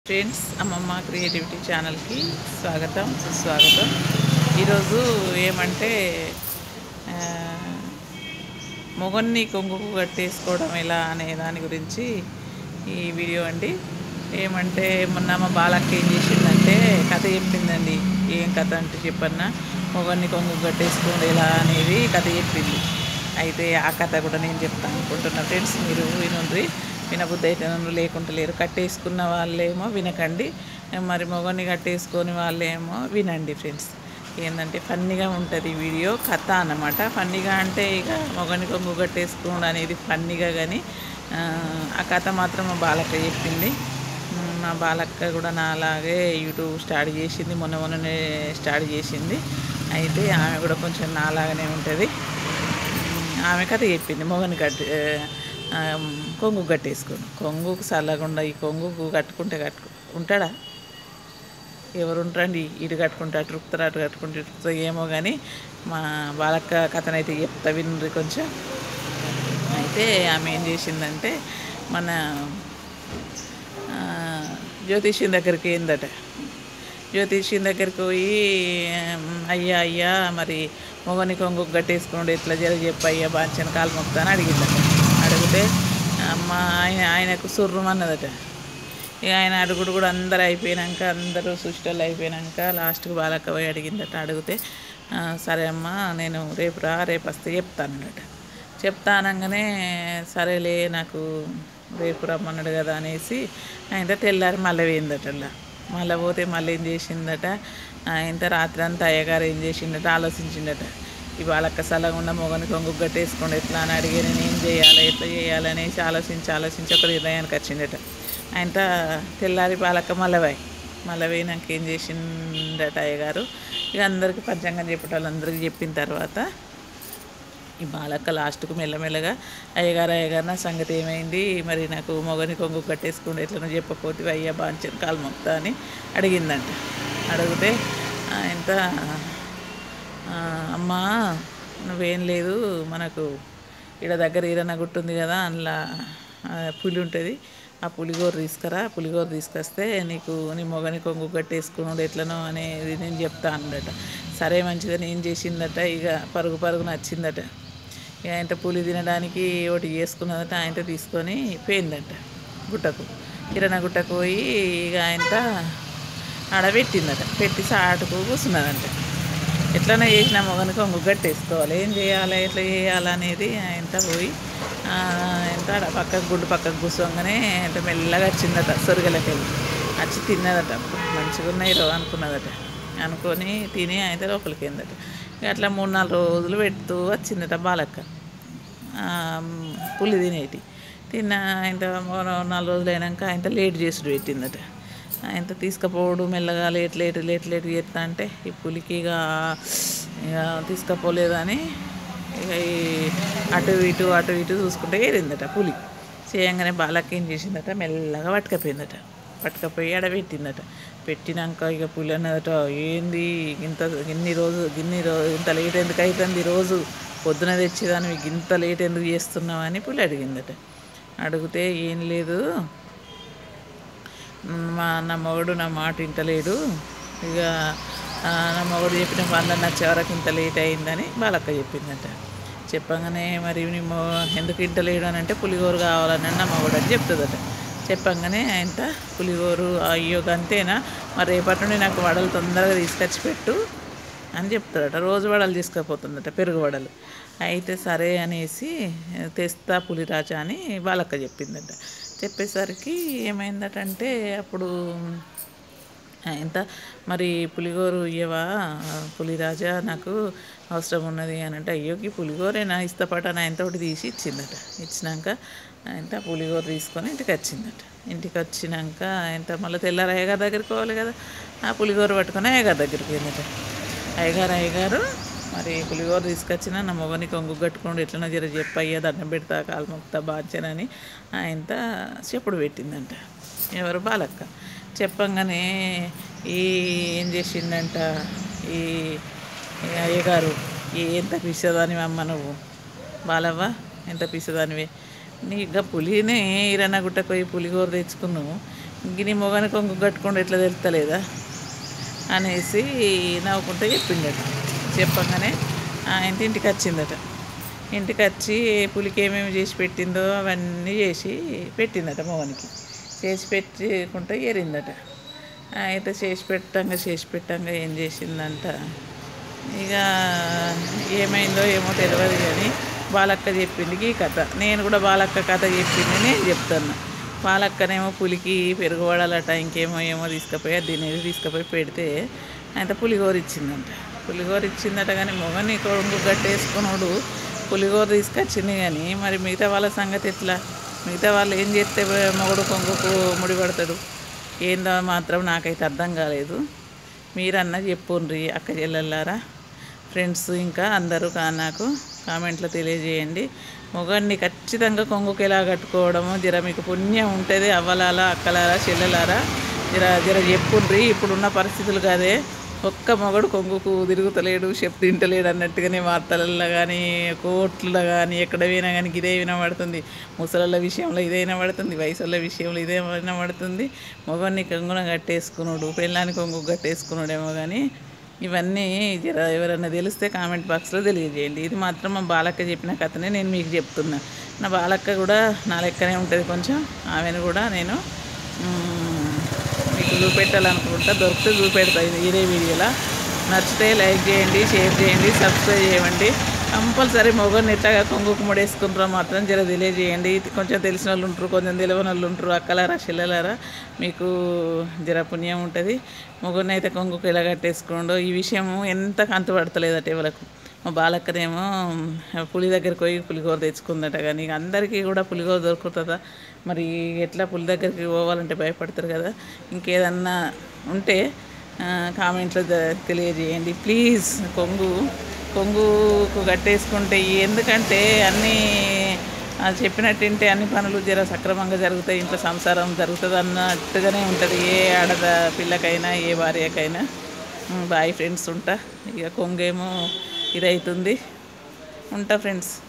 friends అమ్మమ్మ creativity ఛానల్కి స్వాగతం సుస్వాగతం ఈరోజు ఏమంటే ఆ, మొగన్ని కొంగుకు కట్టేసుకోవడం ఎలా అనే దాని గురించి ఈ వీడియో అండి ఏమంటే మొన్న మా బాలక్క ఏం చేసిందంటే కథ చెప్పిందండి ఏం కథ అంటే చెప్పన్నా మొగన్ని కొంగు కట్టేసుకోండి ఎలా అనేది కథ చెప్పింది అయితే ఆ కథ కూడా నేను చెప్తాను అనుకుంటున్నా ఫ్రెండ్స్ మీరు వినుండ్రి వినబుద్ధి అయితే నన్ను లేకుండా లేరు కట్టేసుకున్న వాళ్ళేమో వినకండి మరి మొగన్ని కట్టేసుకొని వాళ్ళేమో వినండి ఫ్రెండ్స్ ఏంటంటే ఫన్నీగా ఉంటుంది ఈ వీడియో కథ అన్నమాట ఫన్నీగా అంటే ఇక మొగని కొంగు కట్టేసుకోండి అనేది ఫన్నీగా కానీ ఆ, ఆ కథ మాత్రం మా బాలక్క చెప్పింది ఉమ్, మా బాలక్క కూడా నాలాగే యూట్యూబ్ స్టార్ట్ చేసింది మొన్న మొన్ననే స్టార్ట్ చేసింది అయితే ఆమె కూడా కొంచెం నాలాగానే ఉంటుంది ఆమె కథ చెప్పింది మొగని కట్టి ఆ, కొంగు కట్టేసుకోను కొంగుకు చల్లకుండా ఈ కొంగుకు కట్టుకుంటే కట్టుకు ఉంటాడా ఎవరు ఉంటారండి ఇటు కట్టుకుంటే అటు రుక్తారు అటు కట్టుకుంటే ఇటు రుక్తారు ఏమో కానీ మా బాలక్క కథనైతే చెప్తా వినండి కొంచెం అయితే ఆమె ఏం చేసిందంటే మన ఆ, జ్యోతిష్యం దగ్గరికి ఏందట జ్యోతిష్యం దగ్గరికి పోయి "ఉమ్, అయ్యా అయ్యా మరి మొగని కొంగు గట్టేసుకోండి ఎట్లా జర చెప్పు అయ్యా బాంచని కాలు మొక్తాను అడిగిందట అడిగితే అమ్మ ఆయన ఆయనకు సుర్రం అన్నదట ఇక ఆయన అడుగుడు కూడా అందరు అయిపోయినాక అందరూ సుష్టలు అయిపోయినాక లాస్ట్కి బాలక్క పోయి అడిగిందట అడిగితే "ఆ, సరే అమ్మా నేను రేపు రా రేపు వస్తే చెప్తానన్నట చెప్తా అనగానే సరేలే నాకు రేపు రమ్మన్నాడు కదా అనేసి ఆయన తెల్లారి మళ్ళీ పోయిందట అలా మళ్ళీ పోతే మళ్ళీ ఏం చేసిందట ఇంత రాత్రి అంతా అయ్యగారు ఏం చేసిండట ఆలోచించిండట ఈ వాళ్ళక్క సలగా ఉన్న మొగని కొంగు గట్టేసుకోండి ఎట్లా అని అడిగి నేను ఏం చేయాలి ఎట్లా చేయాలి అనేసి ఆలోచించి ఆలోచించి ఒక నిర్ణయానికి వచ్చిండట ఆయన తెల్లారి బాలక్క మళ్ళీ పోయి మళ్ళీ పోయినాక ఏం చేసిండట అయ్యగారు ఇక అందరికీ పంచాంగం చెప్పేటోళ్ళు అందరికీ చెప్పిన తర్వాత ఈ బాలక్క లాస్ట్కు మెల్లమెల్లగా అయ్యగారు అయ్యగారు నా సంగతి ఏమైంది మరి నాకు మొగని కొంగు కట్టేసుకుంటే ఎట్లనో చెప్పకపోతే అయ్యా బాంచని కాలు మొక్తా అని అడిగిందంట అడిగితే ఇంత అమ్మా నువ్వేం లేదు మనకు ఈడ దగ్గర ఈరన్న గుట్టు ఉంది కదా అందులో ఆ, పులి ఉంటుంది ఆ పులిగోర తీసుకురా పులిగోర తీసుకొస్తే నీకు నీ మొగని కొంగు కట్టేసుకున్నాడు ఎట్లనో అనేది నేను చెప్తా అన్నదట సరే మంచిదని ఏం చేసిందట ఇక పరుగు పరుగు నచ్చిందట ఇక ఆయన పులి తినడానికి ఒకటి చేసుకున్నదట ఆయనతో తీసుకొని పోయిందట గుట్టకు కిరణ గుట్టకు పోయి ఇక ఆయనతో ఆడ పెట్టిందట పెట్టి సాటుకు కూర్చున్నదంట ఎట్లనే చేసినా మొగని కొంగు గట్టేసుకోవాలి ఏం చేయాలి ఎట్లా చేయాలి అనేది ఆయనతో పోయి ఎంత ఆడ పక్కకు గుడ్డు పక్కకు కూర్చోగానే అంటే మెల్లగా వచ్చిందట సొరగలకి వెళ్ళి వచ్చి తిన్నదట అప్పుడు మంచిగా ఉన్నాయి రో అనుకున్నదట అనుకొని తిని ఆయన లోపలికి వెళ్ళదట ఇక అట్లా మూడు నాలుగు రోజులు పెడుతూ వచ్చిందట బాలక్క ఆ, పులి తినేటి తిన్న ఆయన నాలుగు రోజులు అయినాక ఆయన లేట్ చేసుడు పెట్టిందట ఆయన తీసుకుపోవడు మెల్లగా లేట్ లేట్ లేట్ లేట్ చేస్తా అంటే ఈ పులికి ఇక ఇక తీసుకుపోలేదని ఇక ఈ అటు ఇటు అటు ఇటు చూసుకుంటే ఏరిందట పులి చేయంగానే బాలక్క ఏం చేసిందట మెల్లగా పట్టుకపోయిందట పట్టుకపోయి ఆడ పెట్టిందట పెట్టినాక ఇక పులి అన్నదట ఏంది ఇంత ఇన్ని రోజు ఇన్ని రోజు ఇంత లేట్ ఎందుకు అవుతుంది రోజు పొద్దున తెచ్చేదాన్ని ఇంత లేట్ ఎందుకు చేస్తున్నావు అని పులి అడిగిందట అడిగితే ఏం లేదు మా నా మొగుడు నా మాట ఇంటలేడు ఇక ఆ, నా మొగుడు చెప్పిన పనులు నచ్చే వరకు ఇంత లేట్ అయిందని బాలక్క చెప్పిందట చెప్పంగానే మరి నీ మొ ఎందుకు ఇంటలేడు అని అంటే పులిగోరు కావాలని నా మొగుడు అని చెప్తుందట చెప్పంగానే ఆయన పులిగోరు అయ్యో అంతేనా మరి రేపటి నుండి నాకు వడలు తొందరగా తీసుకొచ్చి పెట్టు అని చెప్తాడట రోజు వడలు తీసుకుపోతుందట పెరుగు వడలు అయితే సరే అనేసి తెస్తా పులిరాజా అని బాలక్క చెప్పిందట చెప్పేసరికి ఏమైందట అంటే అప్పుడు ఎంత మరి పులిగోరు ఇయ్యవా పులిరాజా నాకు అవసరం ఉన్నది అని అంటే అయ్యోకి పులిగోరేనా ఇస్తపాట అని ఆయనతో ఒకటి తీసి ఇచ్చిందట ఇచ్చినాక ఆయన పులిగోర తీసుకొని ఇంటికి వచ్చిందట ఇంటికి వచ్చినాక ఆయన మళ్ళీ తెల్లారి అయ్యగారి దగ్గరికి పోవాలి కదా ఆ పులిగోర పట్టుకొని అయ్యగారి దగ్గరికి పోయిందట అయ్యగారు అయ్యగారు మరి పులిగోర తీసుకొచ్చిన నా మొగని కొంగు కట్టుకోండి ఎట్లనో జర చెప్పు అయ్యా దండం పెడతా కాలు మొక్తా బాంచనని ఆయనత చెప్పుడు పెట్టిందంట ఎవరు బాలక్క చెప్పంగానే ఈ ఏం చేసిందంట ఈ ఈ అయ్యగారు ఈ ఎంత పిసదానివి అమ్మ నువ్వు బాలవ్వ ఎంత పిసదానివి నీ ఇక పులినే ఈరన్న గుట్టకు పోయి పులిగోర తెచ్చుకున్నావు గిని మొగని కొంగు కట్టుకుంటే ఎట్లా తెలుస్తలేదా అనేసి నవ్వుకుంటే చెప్పిండట చెప్పగానే ఆయన ఇంటికి వచ్చిందట ఇంటికి వచ్చి పులికి ఏమేమి చేసి పెట్టిందో అవన్నీ చేసి పెట్టిందట మొగనికి చేసి పెట్టుకుంటే ఎరిందట అయితే చేసి పెట్టంగా చేసి పెట్టంగా ఏం చేసిందంట ఇక ఏమైందో ఏమో తెలియదు కానీ బాలక్క చెప్పింది ఈ కథ నేను కూడా బాలక్క కథ చెప్పింది నేను చెప్తాను బాలక్కనేమో పులికి పెరుగు వడాలట ఇంకేమో ఏమో తీసుకుపోయి అది తినేది తీసుకుపోయి పెడితే అయితే పులిహోర ఇచ్చిందంట పులిహోర ఇచ్చిందట కానీ మొగని కొడుకు గట్టేసుకున్నాడు పులిహోర తీసుకొచ్చింది కానీ మరి మిగతా వాళ్ళ సంగతి ఎట్లా మిగతా వాళ్ళు ఏం చేస్తే మొగడు కొంగుకు ముడిపడతాడు ఏందో మాత్రం నాకైతే అర్థం కాలేదు మీరన్నా చెప్పుండ్రి అక్క చెల్లెళ్ళారా ఫ్రెండ్స్ ఇంకా అందరూ కా నాకు కామెంట్లో తెలియజేయండి మొగడిని ఖచ్చితంగా కొంగుకి ఎలా కట్టుకోవడము జర మీకు పుణ్యం ఉంటుంది అవ్వలాలా అక్కలారా చెల్లెలారా జర జర చెప్పుండ్రి ఇప్పుడున్న పరిస్థితులు కాదే ఒక్క మొగడు కొంగుకు తిరుగుతలేడు చెప్పు తింటలేడు అన్నట్టుగానే వార్తలలో కానీ కోట్లలో కానీ ఎక్కడ పోయినా కానీ ఇదే వినబడుతుంది ముసలళ్ళ విషయంలో ఇదే వినబడుతుంది వయసుల విషయంలో ఇదే వినబడుతుంది మొగడిని కొంగున కట్టేసుకున్నాడు పెళ్ళాన్ని కొంగు కట్టేసుకున్నాడేమో కానీ ఇవన్నీ జర ఎవరైనా తెలిస్తే కామెంట్ బాక్స్లో తెలియజేయండి ఇది మాత్రం మా బాలక్క చెప్పిన కథనే నేను మీకు చెప్తున్నా నా బాలక్క కూడా నా లెక్కనే ఉంటుంది కొంచెం ఆమెను కూడా నేను మ్, మీకు చూపెట్టాలనుకుంటా దొరికితే చూపెడతా ఇది ఇదే వీడియోలో నచ్చితే లైక్ చేయండి షేర్ చేయండి సబ్స్క్రైబ్ చేయండి కంపల్సరీ మొగని ఎట్లాగా కొంగుకు ముడేసుకుంటారో మాత్రం జర తెలియజేయండి ఇది కొంచెం తెలిసిన వాళ్ళు ఉంటారు కొంచెం తెలియని వాళ్ళు ఉంటారు అక్కలారా చెల్లెలారా మీకు జర పుణ్యం ఉంటుంది మొగని అయితే కొంగుకు ఎలా కట్టేసుకోండో ఈ విషయం ఎంత కంతు పడతలేదట ఎవరికి మా బాలక్కనేమో పులి దగ్గరికి పోయి పులిహోర తెచ్చుకుందట కానీ ఇక అందరికీ కూడా పులిహోర దొరుకుతుందా మరి ఎట్లా పులి దగ్గరికి పోవాలంటే భయపడతారు కదా ఇంకేదన్నా ఉంటే ఆ, కామెంట్లో ద- తెలియజేయండి ప్లీజ్ కొంగు కొంగుకు కట్టేసుకుంటే ఎందుకంటే అన్నీ ఆ, చెప్పినట్టు వింటే అన్ని పనులు జర సక్రమంగా జరుగుతాయి ఇంట్లో సంసారం జరుగుతుంది అన్నట్టుగానే ఉంటుంది ఏ ఆడద పిల్లకైనా ఏ భార్యకైనా బాయ్ ఫ్రెండ్స్ ఉంటా ఇక కొంగేమో ఇదవుతుంది ఉంటా ఫ్రెండ్స్